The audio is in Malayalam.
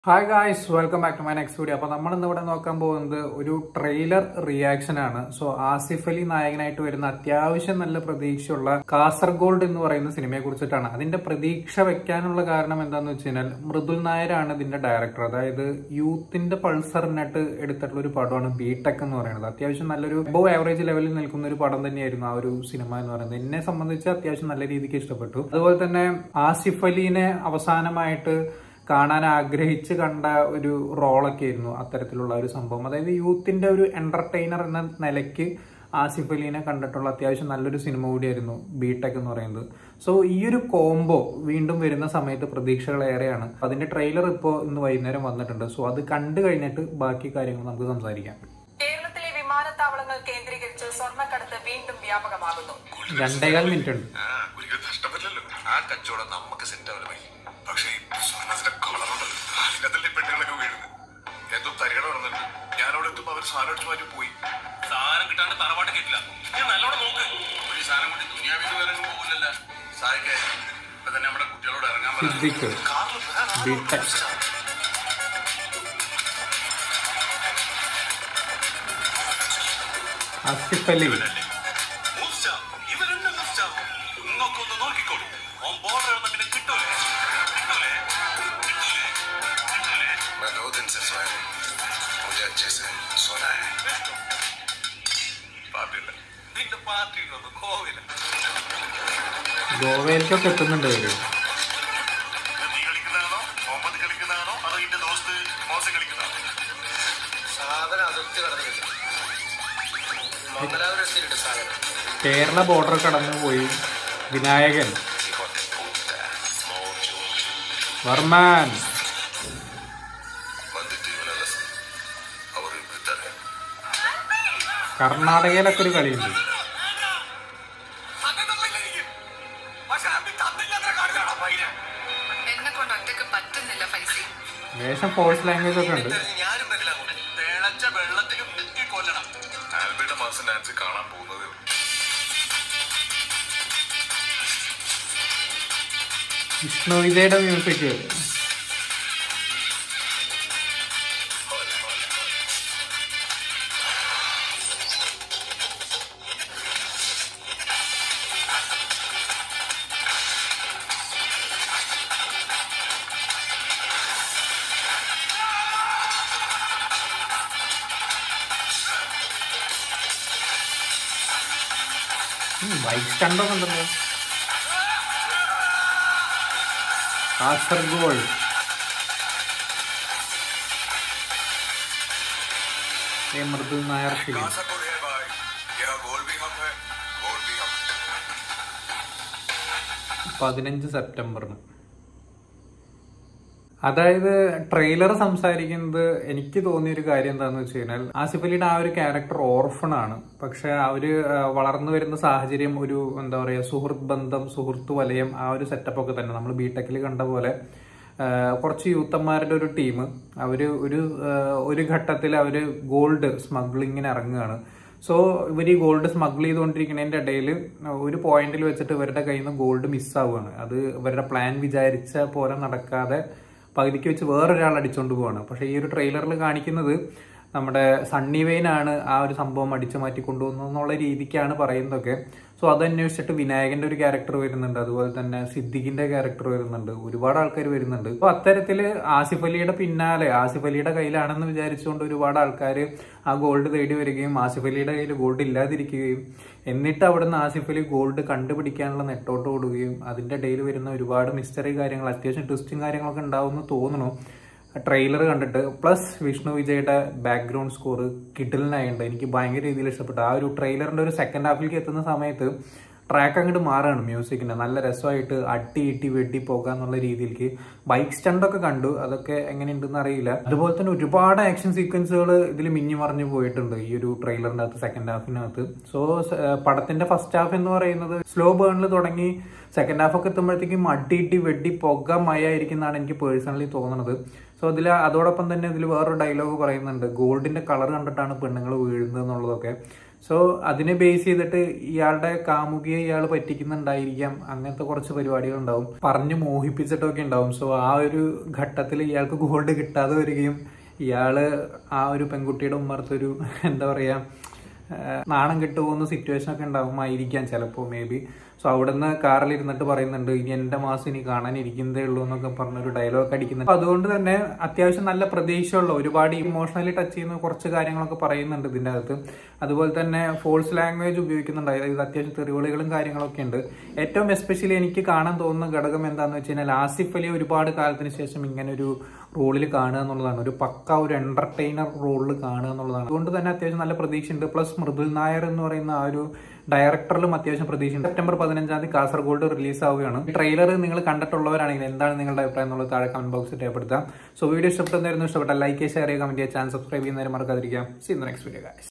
hi guys welcome back to my next video അപ്പൊ നമ്മൾ ഇന്ന് ഇവിടെ നോക്കാൻ പോകുന്നത് ഒരു ട്രെയിലർ റിയാക്ഷൻ ആണ് സോ ആസിഫ് അലി നായകനായിട്ട് വരുന്ന അത്യാവശ്യം നല്ല പ്രതീക്ഷയുള്ള കാസർഗോൾഡ് എന്ന് പറയുന്ന സിനിമയെ കുറിച്ചിട്ടാണ് അതിന്റെ പ്രതീക്ഷ വെക്കാനുള്ള കാരണം എന്താന്ന് വെച്ച് കഴിഞ്ഞാൽ മൃദുൽ നായരാണ് ഇതിന്റെ ഡയറക്ടർ അതായത് യൂത്തിന്റെ പൾസറിനായിട്ട് എടുത്തിട്ടുള്ള ഒരു പടമാണ് ബി ടെക് എന്ന് പറയുന്നത് അത്യാവശ്യം നല്ലൊരു ബോ ആവറേജ് ലെവലിൽ നിൽക്കുന്ന ഒരു പടം തന്നെയായിരുന്നു ആ ഒരു സിനിമ എന്ന് പറയുന്നത് എന്നെ സംബന്ധിച്ച് അത്യാവശ്യം നല്ല രീതിക്ക് ഇഷ്ടപ്പെട്ടു അതുപോലെ തന്നെ ആസിഫ് അലീനെ അവസാനമായിട്ട് കാണാൻ ആഗ്രഹിച്ച് കണ്ട ഒരു റോളൊക്കെ ആയിരുന്നു അത്തരത്തിലുള്ള ഒരു സംഭവം അതായത് യൂത്തിന്റെ ഒരു എന്റർടൈനർ എന്ന നിലയ്ക്ക് ആസിഫ് അലീനെ കണ്ടിട്ടുള്ള അത്യാവശ്യം നല്ലൊരു സിനിമ കൂടിയായിരുന്നു ബിടെക് എന്ന് പറയുന്നത് സോ ഈ ഒരു കോംബോ വീണ്ടും വരുന്ന സമയത്ത് പ്രതീക്ഷകൾ ഏറെയാണ് അതിന്റെ ട്രെയിലർ ഇപ്പോൾ ഇന്ന് വൈകുന്നേരം വന്നിട്ടുണ്ട് സോ അത് കണ്ടു കഴിഞ്ഞിട്ട് ബാക്കി കാര്യങ്ങൾ നമുക്ക് സംസാരിക്കാം കേരളത്തിലെ വിമാനത്താവളങ്ങൾ കേന്ദ്രീകരിച്ച് സ്വർണ്ണക്കടത്ത് വീണ്ടും വ്യാപകമാകുന്നു രണ്ടേകാൽ മിനിറ്റ് ഉണ്ട് ആ, ഒരിക്കലും നഷ്ടപ്പെട്ടില്ലല്ലോ ആ കച്ചവടം നമുക്ക് സെറ്റ് ആവില്ല പക്ഷേ ഇപ്പൊ സ്വർണ്ണത്തിന്റെ കളറുണ്ടല്ലോ അതിനകത്തല്ലേ ഈ പെണ്ണുങ്ങളൊക്കെ വീഴുന്നത് എന്തോ തരികട നടന്നിട്ട് ഞാനവിടെ എത്തുമ്പോ അവർ സാധനം അടിച്ചു മാറ്റി പോയി സാധനം കിട്ടാണ്ട് തറവാട്ട് കിട്ടില്ല ഞാൻ നല്ലോണം നോക്ക് ഒരു സാധനം കൊണ്ട് ദുനിയാവിന്ന് വരെ പോകില്ലല്ല സായിക്കേ ഇപ്പൊ തന്നെ നമ്മുടെ കുട്ടികളോട് ഇറങ്ങാൻ സിദ്ദിഖ് കാറിൽ വേറെ ആള് ബിടെക് ആസിഫ് അലി ഇവരെന്നെ മൂർച്ചാവും നിങ്ങൾക്കൊന്ന് നോക്കിക്കോളൂ ഓൻ ബോർഡർ പിന്നെ കിട്ടൂലേ കിട്ടൂലേ കിട്ടൂലേ കിട്ടൂലേ मैं दो दिन से सोया नहीं मुझे अच्छे से सोना है പാർട്ടിയില്ല നിന്റെ പാർട്ടിയിലൊന്നും കോവില ഗോവയിലേക്കൊക്കെ എത്തുന്നുണ്ട് അവര് നീ കളിക്കുന്നതാണോ മുഹമ്മദ് കളിക്കുന്നതാണോ അതോ ഇന്റെ ദോസ്ത് മോശം കളിക്കുന്നതാണോ സാധനം അതിർത്തി കടന്നു കിട്ടും മംഗലാപുരം എത്തിയിട്ടുണ്ട് സാധനം കേരള ബോർഡർ കടന്നു പോയി വിനായകൻ വർമാൻ വന്നിട്ട് ഇവനല്ല അവർ വിത്തറ കർണാടകയിലൊക്കെ ഒരു കളിയുണ്ട് പക്ഷെ അന്ന് തന്നില്ലാത്ത കാണുകയാണോ പൈന എന്നെ കൊണ്ട് ഒറ്റക്ക് പറ്റുന്നില്ല ഫൈസി ലേശം ഫോഴ്സ് ലാംഗ്വേജ് ഒക്കെ ഉണ്ട് ഞാനും വരില്ല അങ്ങോട്ട് തിളച്ച വെള്ളത്തിലും മുക്കി കൊല്ലണം ആൽബിയുടെ മാസം ഡാൻസ് കാണാൻ പോകുന്നതേ ഉള്ളൂ വിഷ്ണു വിജയുടെ മ്യൂസിക് ബൈക്ക് സ്റ്റണ്ടൊക്കെ ഉണ്ടല്ലോ കാസർഗോഡ് ये मृदुल नायर फिल्म कासरगोड है भाई यह गोल भी हम है गोल भी हम പതിനഞ്ച് സെപ്റ്റംബറിന് അതായത് ട്രെയിലർ സംസാരിക്കുന്നത് എനിക്ക് തോന്നിയ ഒരു കാര്യം എന്താന്ന് വെച്ച് കഴിഞ്ഞാൽ ആസിഫ് അലിയുടെ ആ ഒരു ക്യാരക്ടർ ഓർഫൺ ആണ് പക്ഷെ അവര് ആ, വളർന്നു വരുന്ന സാഹചര്യം ഒരു എന്താ പറയാ സുഹൃത്ത് ബന്ധം സുഹൃത്ത് വലയം ആ ഒരു സെറ്റപ്പ് ഒക്കെ തന്നെ നമ്മൾ ബിടെക്കിൽ കണ്ട പോലെ ആ, കുറച്ച് യൂത്തന്മാരുടെ ഒരു ടീം അവര് ഒരു ആ, ഒരു ഘട്ടത്തിൽ അവര് ഗോൾഡ് സ്മഗ്ലിങ്ങിന് ഇറങ്ങുകയാണ് സോ ഇവർ ഈ ഗോൾഡ് സ്മഗിൾ ചെയ്തുകൊണ്ടിരിക്കുന്നതിന്റെ ഇടയിൽ ഒരു പോയിന്റിൽ വെച്ചിട്ട് ഇവരുടെ കയ്യിൽ നിന്ന് ഗോൾഡ് മിസ്സാവുകയാണ് അത് ഇവരുടെ പ്ലാൻ വിചാരിച്ച പോലെ നടക്കാതെ പകുതിക്ക് വെച്ച് വേറൊരാൾ അടിച്ചുകൊണ്ട് പോവാണ് പക്ഷെ ഈ ഒരു ട്രെയിലറിൽ കാണിക്കുന്നത് നമ്മുടെ സണ്ണി വെയിനാണ് ആ ഒരു സംഭവം അടിച്ചു മാറ്റി കൊണ്ടുവന്നു എന്നുള്ള രീതിക്കാണ് പറയുന്നതൊക്കെ സോ അതന്വേഷിച്ചിട്ട് വിനായകന്റെ ഒരു ക്യാരക്ടർ വരുന്നുണ്ട് അതുപോലെ തന്നെ സിദ്ദിഖിന്റെ ക്യാരക്ടർ വരുന്നുണ്ട് ഒരുപാട് ആൾക്കാർ വരുന്നുണ്ട് അപ്പൊ അത്തരത്തില് ആസിഫ് അലിയുടെ പിന്നാലെ ആസിഫ് അലിയുടെ കയ്യിലാണെന്ന് വിചാരിച്ചുകൊണ്ട് ഒരുപാട് ആൾക്കാർ ആ ഗോൾഡ് തേടി വരികയും ആസിഫ് അലിയുടെ കയ്യിൽ ഗോൾഡ് ഇല്ലാതിരിക്കുകയും എന്നിട്ട് അവിടുന്ന് ആസിഫ് അലി ഗോൾഡ് കണ്ടുപിടിക്കാനുള്ള നെട്ടോട്ട് ഓടുകയും അതിന്റെ ഇടയിൽ വരുന്ന ഒരുപാട് മിസ്റ്ററി കാര്യങ്ങൾ അത്യാവശ്യം ട്വിസ്റ്റും കാര്യങ്ങളൊക്കെ ഉണ്ടാവുമെന്ന് തോന്നുന്നു ട്രെയിലർ കണ്ടിട്ട് പ്ലസ് വിഷ്ണു വിജയുടെ ബാക്ക്ഗ്രൗണ്ട് സ്കോർ കിഡിലിനായുണ്ട് എനിക്ക് ഭയങ്കര രീതിയിൽ ഇഷ്ടപ്പെട്ടു ആ ഒരു ട്രെയിലറിന്റെ ഒരു സെക്കൻഡ് ഹാഫിലേക്ക് എത്തുന്ന സമയത്ത് ട്രാക്ക് അങ്ങോട്ട് മാറുകയാണ് മ്യൂസിക്കിന്റെ നല്ല രസമായിട്ട് അട്ടി ഇട്ടി വെട്ടി പോകാന്നുള്ള രീതിയിലേക്ക് ബൈക്ക് സ്റ്റണ്ടൊക്കെ കണ്ടു അതൊക്കെ എങ്ങനെയുണ്ടെന്ന് അറിയില്ല അതുപോലെ തന്നെ ഒരുപാട് ആക്ഷൻ സീക്വൻസുകൾ ഇതിൽ മിന്നി മറിഞ്ഞു പോയിട്ടുണ്ട് ഈ ഒരു ട്രെയിലറിന്റെ അകത്ത് സെക്കൻഡ് ഹാഫിനകത്ത് സോ പടത്തിന്റെ ഫസ്റ്റ് ഹാഫ് എന്ന് പറയുന്നത് സ്ലോ ബേണിൽ തുടങ്ങി സെക്കൻഡ് ഹാഫ് ഒക്കെ എത്തുമ്പോഴത്തേക്കും അടി ഇട്ടി വെട്ടി പുക മയായിരിക്കുന്നതാണ് എനിക്ക് പേഴ്സണലി തോന്നുന്നത് സോ അതിൽ അതോടൊപ്പം തന്നെ ഇതിൽ വേറൊരു ഡയലോഗ് പറയുന്നുണ്ട് ഗോൾഡിന്റെ കളർ കണ്ടിട്ടാണ് പെണ്ണുങ്ങൾ വീഴുന്നത് എന്നുള്ളതൊക്കെ സോ അതിനെ ബേസ് ചെയ്തിട്ട് ഇയാളുടെ കാമുകിയെ ഇയാൾ പറ്റിക്കുന്നുണ്ടായിരിക്കാം അങ്ങനത്തെ കുറച്ച് പരിപാടികൾ ഉണ്ടാവും പറഞ്ഞു മോഹിപ്പിച്ചിട്ടൊക്കെ ഉണ്ടാവും സോ ആ ഒരു ഘട്ടത്തിൽ ഇയാൾക്ക് ഗോൾഡ് കിട്ടാതെ വരികയും ഇയാള് ആ ഒരു പെൺകുട്ടിയുടെ ഉമ്മർത്തൊരു എന്താ പറയാ ഏഹ് നാണം കെട്ടുപോകുന്ന സിറ്റുവേഷൻ ഒക്കെ ഉണ്ടാവുമായിരിക്കാം ചിലപ്പോൾ മേ ബി സോ അവിടുന്ന് കാറിൽ ഇരുന്നിട്ട് പറയുന്നുണ്ട് ഇനി എന്റെ മാസം ഇനി കാണാൻ ഇരിക്കുന്നതേ ഉള്ളൂ എന്നൊക്കെ പറഞ്ഞൊരു ഡയലോഗ് അടിക്കുന്നുണ്ട് അപ്പൊ അതുകൊണ്ട് തന്നെ അത്യാവശ്യം നല്ല പ്രതീക്ഷയുള്ള ഒരുപാട് ഇമോഷണലി ടച്ച് ചെയ്യുന്ന കുറച്ച് കാര്യങ്ങളൊക്കെ പറയുന്നുണ്ട് ഇതിന്റെ അകത്ത് അതുപോലെ തന്നെ ഫോൾസ് ലാംഗ്വേജ് ഉപയോഗിക്കുന്നുണ്ട് അതായത് അത്യാവശ്യം തെറിവിളികളും കാര്യങ്ങളൊക്കെ ഉണ്ട് ഏറ്റവും എസ്പെഷ്യലി എനിക്ക് കാണാൻ തോന്നുന്ന ഘടകം എന്താണെന്ന് വെച്ച് കഴിഞ്ഞാൽ ആസിഫ് അലി ഒരുപാട് കാലത്തിന് ശേഷം ഇങ്ങനെ ഒരു റോളിൽ കാണുക എന്നുള്ളതാണ് ഒരു പക്ക ഒരു എന്റർടൈനർ റോളിൽ കാണുക എന്നുള്ളതാണ് അതുകൊണ്ട് തന്നെ അത്യാവശ്യം നല്ല പ്രതീക്ഷയുണ്ട് പ്ലസ് മൃദുൽ നായർ എന്ന് പറയുന്ന ആ ഒരു ഡയറക്ടറിലും അത്യാവശ്യം പ്രതീക്ഷയുണ്ട് സെപ്റ്റംബർ പതിനഞ്ചാം തീയതി കാസർഗോഡ് റിലീസ് ആവുകയാണ് ട്രെയിലർ നിങ്ങൾ കണ്ടിട്ടുള്ളവരാണെങ്കിൽ എന്താണ് നിങ്ങളുടെ അഭിപ്രായം എന്നുള്ളത് താഴെ കമന്റ് ബോക്സിൽ രേഖപ്പെടുത്താം സോ വീഡിയോ ഇഷ്ടപ്പെടുന്നതായിരുന്നു ഇഷ്ടപ്പെട്ട ലൈക്ക് ഷെയർ ചെയ്യുക കമന്റ് ചെയ്യുക ചാനൽ സബ്സ്ക്രൈബ് ചെയ്യുന്നവരെ മറക്കാതിരിക്കാം സീ നെക്സ്റ്റ് വീഡിയോ ഗായ്സ്